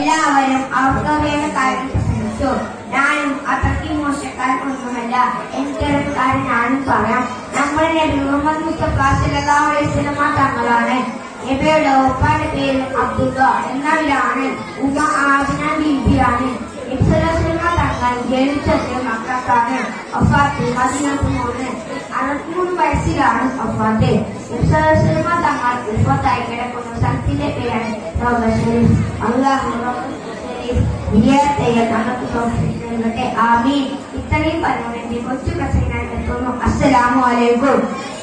എല്ലാവരും അവർക്ക് വേണ്ട കാര്യം പ്രസംഗിച്ചു ഞാനും അത്രയ്ക്ക് മോശക്കാരൻ ഒന്നുമല്ല എനിക്കൊരു കാര്യം ഞാനും പറയാം നമ്മുടെ നബി മുഹമ്മദ് മുസ്തഫ സല്ലല്ലാഹു അലൈഹി വസല്ലമ തങ്ങളാണ് നബിയുടെ ഒപ്പാന്റെ പേര് അബ്ദുള്ള എന്നവരാണ് ഉമ ആദിന ബീബിയാണ് ഇബ്സലസിമ തങ്ങൾ ജനിച്ചത് മക്കത്താണ് ഒഫാത്ത് പതിനൊന്ന് മൂന്ന് അറുപത്തിമൂന്ന് വയസ്സിലാണ് ഒഫാത്ത് ഇബ്സലസിമ തങ്ങൾ ഉഫത്തായി കിടക്കുന്ന സ്ഥലത്തിന്റെ പേരാണ് റോബ ഷെരീഫ് അള്ളാഹു റോബ ഷെരീഫ് വിജയത്തെ നമുക്ക് തോന്നിട്ട് ആമീൻ ഇത്രയും പറഞ്ഞുകൊണ്ട് എന്റെ കൊച്ചു പ്രസംഗം എത്തുന്നു അസ്സലാമു അലൈക്കും